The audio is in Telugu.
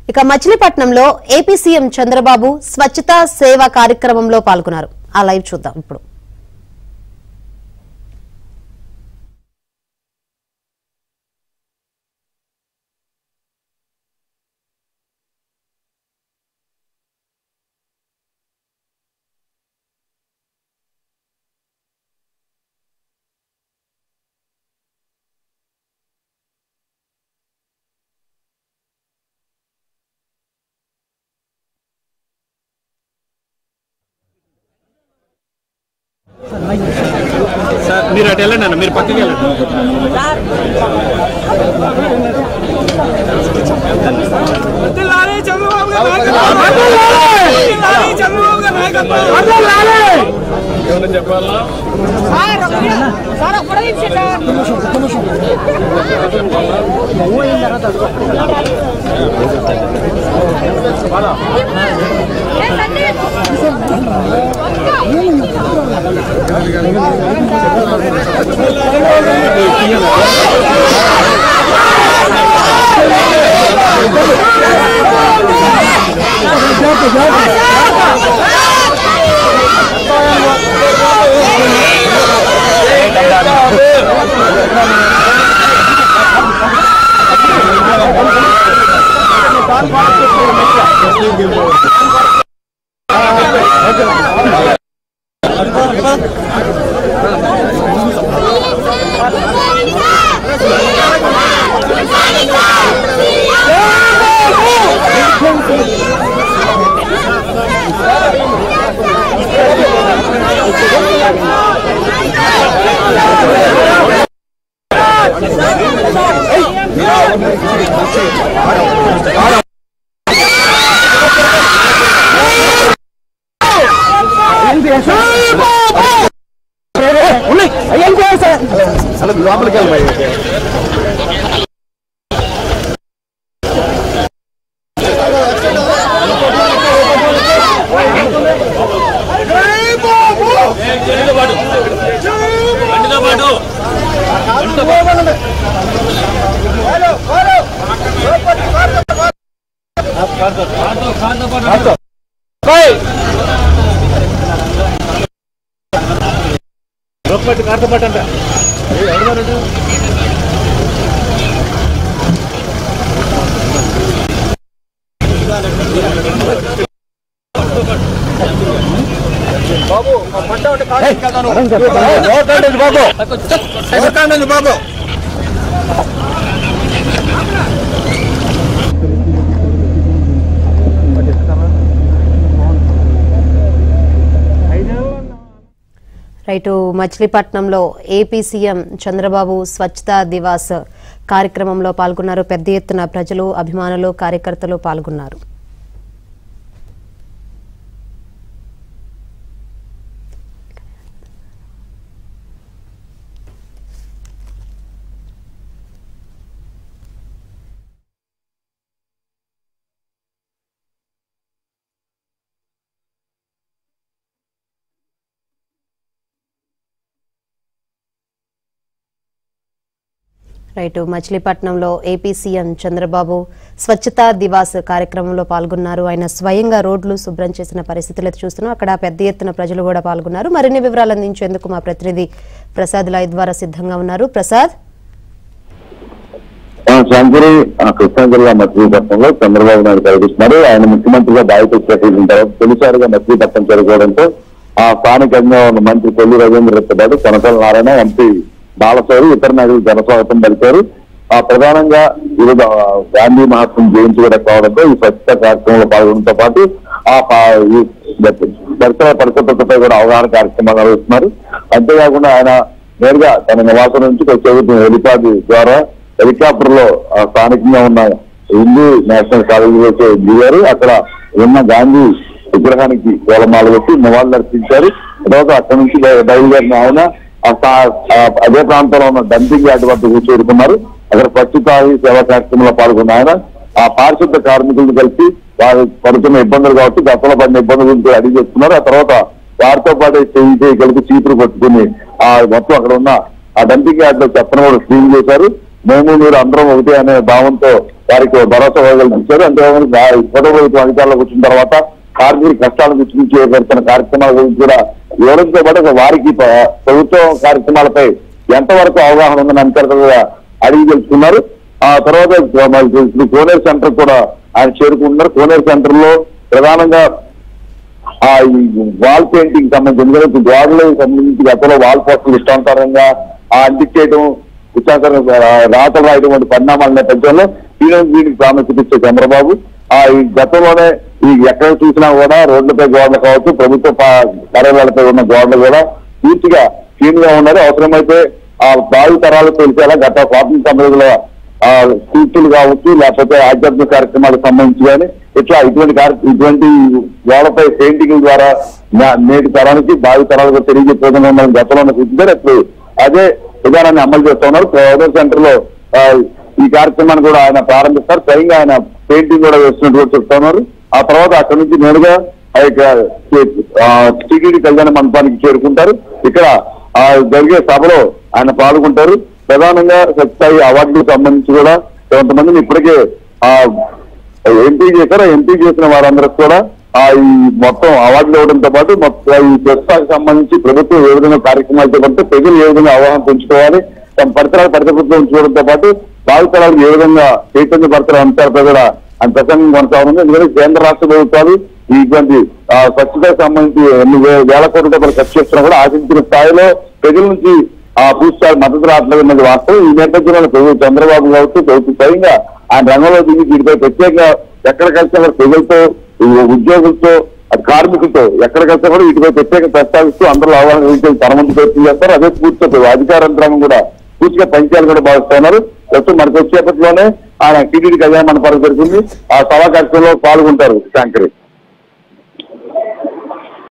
ఇక మచిలీపట్నంలో ఏపీ సీఎం చంద్రబాబు స్వచ్ఛతా సేవ కార్యక్రమంలో పాల్గొన్నారు ఆ లైవ్ చూద్దాం ఇప్పుడు సార్ మీరు అటు వెళ్ళండి అన్న మీరు పక్కకి వెళ్ళండి వర్ధిల్లాలి చంద్రబాబు గారి నాయకత్వం. వర్ధిల్లాలి చంద్రబాబు గారి నాయకత్వం. ఏమన్నా చెప్పాలా లోపలికి వెళ్ళి లోపలి కార్తో పాటు అంట బాబు బాబు రైటు మచిలీపట్నంలో ఏపీ సీఎం చంద్రబాబు స్వచ్ఛతా దివాస్ కార్యక్రమంలో పాల్గొన్నారు పెద్ద ఎత్తున ప్రజలు అభిమానులు కార్యకర్తలు పాల్గొన్నారు రైటు మచిలీపట్నంలో ఏపీ సీఎం చంద్రబాబు స్వచ్ఛతా దివాస్ కార్యక్రమంలో పాల్గొన్నారు ఆయన స్వయంగా రోడ్లు శుభ్రం చేసిన పరిస్థితులు అయితే చూస్తున్నాం అక్కడ పెద్ద ఎత్తున ప్రజలు కూడా పాల్గొన్నారు మరిన్ని వివరాలు అందించేందుకు మా ప్రతినిధి ప్రసాద్ లైవ్ ద్వారా సిద్ధంగా ఉన్నారు ప్రసాద్ ఆ, శంకరి ఆ, కృష్ణా జిల్లా మచిలీపట్నంలో చంద్రబాబు నాయుడు పర్యటిస్తున్నారు ఆయన ముఖ్యమంత్రిగా బాధ్యత చేపట్టిన తర్వాత తొలిసారిగా మచిలీపట్నం చేరుకోవడంతో ఆ స్థానికంగా ఉన్న మంత్రి కొల్లి రవీంద్రతో పాటు కొనసాల నారాయణ ఎంపీ బాలసౌరి ఇతర నాయకులు జనస్వాగతం పలికారు ఆ ప్రధానంగా ఈరోజు ఆ, గాంధీ మహాత్మ జయంతి కూడా కావడంతో ఈ స్వచ్ఛత కార్యక్రమంలో పాల్గొనడంతో పాటు ఆ పా- ఈ పరిసర పరిశుభ్రతపై కూడా అవగాహన కార్యక్రమాలు నిర్వహిస్తున్నారు అంతేకాకుండా ఆయన నేరుగా తన నివాసం నుంచి వచ్చే హెలిపాడ్ ద్వారా హెలికాప్టర్ లో ఆ, స్థానికంగా ఉన్న హిందూ నేషనల్ కాలేజీ వచ్చి దిగారు అక్కడ ఉన్న గాంధీ విగ్రహానికి పూలమాల పెట్టి నివాళులు అర్పించారు తర్వాత అక్కడ నుంచి బయ- బయలుదేరిన ఆయన ఆ స్థా- ఆ అదే ప్రాంతంలో ఉన్న డంపింగ్ యార్డ్ వద్ద కూర్చోరుకున్నారు అక్కడ పచ్చుతాయి సేవా కార్యక్రమంలో పాల్గొన్న ఆయన ఆ పారిశుద్ధ కార్మికులను కలిసి వారు పడుతున్న ఇబ్బందులు కాబట్టి గతంలో పడిన ఇబ్బందుల గురించి అడిగి చెప్తున్నారు ఆ తర్వాత వారితో పాటు చేయి చేయి కలిపి చీపురు కొట్టుకుని ఆ మొత్తం అక్కడ ఉన్న ఆ డంపింగ్ యార్డ్ లో చెత్తను కూడా క్లీన్ చేశారు మేము మీరు అందరం ఒకటే అనే భావంతో వారికి భరోసా కల్పించారు అంతేకాకుండా ఇప్పటి అధికారులకు వచ్చిన తర్వాత కార్మికుల కష్టాల గురించి చేపడుతున్న కార్యక్రమాల గురించి కూడా వివరంతో పాటు ఒక వారికి ప- ప్రభుత్వ కార్యక్రమాలపై ఎంతవరకు అవగాహన ఉందని అధికారులు కూడా అడిగి తెలుసుకున్నారు ఆ తర్వాత మరి ఇప్పుడు కోనేరు సెంటర్ కూడా ఆయన చేరుకుంటున్నారు కోనేరు సెంటర్ లో ప్రధానంగా ఆ ఈ వాల్ పెయింటింగ్ సంబంధించి ఎందుకంటే గోడలకు సంబంధించి గతంలో వాల్ పోస్టులు ఇష్టాంతరంగా ఆ అంటించేయడం ఇష్టాంతరం రాతలు రాయడం వంటి పరిణామాల నేపథ్యంలో ఈయన దీనికి ప్రాముఖ్యత ఇచ్చే చంద్రబాబు ఆ ఈ గతంలోనే ఈ ఎక్కడ చూసినా కూడా రోడ్లపై గోడలు కావచ్చు ప్రభుత్వ పా- కార్యాలయాలపై ఉన్న గోడలు కూడా పూర్తిగా క్లీన్ గా ఉన్నారు అవసరమైతే ఆ భావి తరాలు తెలిసేలా గత స్వాతంత్ర సమయంలో ఆ స్ఫూర్తులు కావచ్చు లేకపోతే ఆధ్యాత్మిక కార్యక్రమాలకు సంబంధించి కానీ ఇట్లా ఇటువంటి కార్య ఇటువంటి గోడపై పెయింటింగ్ ద్వారా నా- నేటి తరానికి భావి తరాలకు తెలియజెప్పే విధంగా మనం గతంలో చూసించారు ఇప్పుడు అదే విధానాన్ని అమలు చేస్తా ఉన్నారు కోవిడ్ సెంటర్ లో ఆ, ఈ కార్యక్రమాన్ని కూడా ఆయన ప్రారంభిస్తారు స్వయంగా ఆయన పెయింటింగ్ కూడా వేస్తున్నట్టు కూడా చెప్తా ఉన్నారు ఆ తర్వాత అక్కడి నుంచి నేరుగా ఆ యొక్క టీటీడీ కళ్యాణ మండపానికి చేరుకుంటారు ఇక్కడ ఆ జరిగే సభలో ఆయన పాల్గొంటారు ప్రధానంగా సత్సాయి అవార్డులకు సంబంధించి కూడా కొంతమందిని ఇప్పటికే ఆ ఎంపీ చేశారు ఎంపీ చేసిన వారందరికి కూడా ఆ ఈ మొత్తం అవార్డులు ఇవ్వడంతో పాటు మొత్తం ఈ ప్రస్తుతానికి సంబంధించి ప్రభుత్వం ఏ విధంగా కార్యక్రమాలు చేపడితే ప్రజలు ఏ విధంగా అవగాహన పెంచుకోవాలి తమ పరిసరాలు పరిశుభ్రతలో ఉంచుకోవడంతో పాటు భావితరాలకు ఏ విధంగా చైతన్య పరచడం అంశాలపై కూడా ఆయన ప్రసంగం కొనసాగుతుంది ఎందుకంటే కేంద్ర రాష్ట్ర ప్రభుత్వాలు ఈ ఇటువంటి ఆ, స్వచ్ఛతకు సంబంధించి ఎన్ని వే- వేల కోట్ల రూపాయలు ఖర్చు చేస్తున్నా కూడా ఆశించిన స్థాయిలో ప్రజల నుంచి ఆ పూర్తి స్థాయి మద్దతు రావట్లేదు అన్నది వాస్తవం ఈ నేపథ్యంలో ప్రభు చంద్రబాబు కావచ్చు ప్రభుత్వం స్వయంగా ఆయన రంగంలో దిగి దీనిపై ప్రత్యేకంగా ఎక్కడ కలిసినా కూడా ప్రజలతో ఈ ఉద్యోగులతో అది కార్మికులతో ఎక్కడ కలిసినా కూడా వీటిపై ప్రత్యేక ప్రస్తావిస్తూ అందరూ అవగాహన కలిగించే తరమంది ప్రయత్నం చేస్తారు అదే పూర్తిగా అధికార యంత్రాంగం కూడా పూర్తిగా పంచాలు కూడా భావిస్తున్నారు ప్రస్తుతం మనకు వచ్చేపట్లోనే ఆయన టీడీడీ కళ్యాణ మండపాలకు జరుగుతుంది ఆ సభా కార్యక్రమంలో పాల్గొంటారు శాంకరి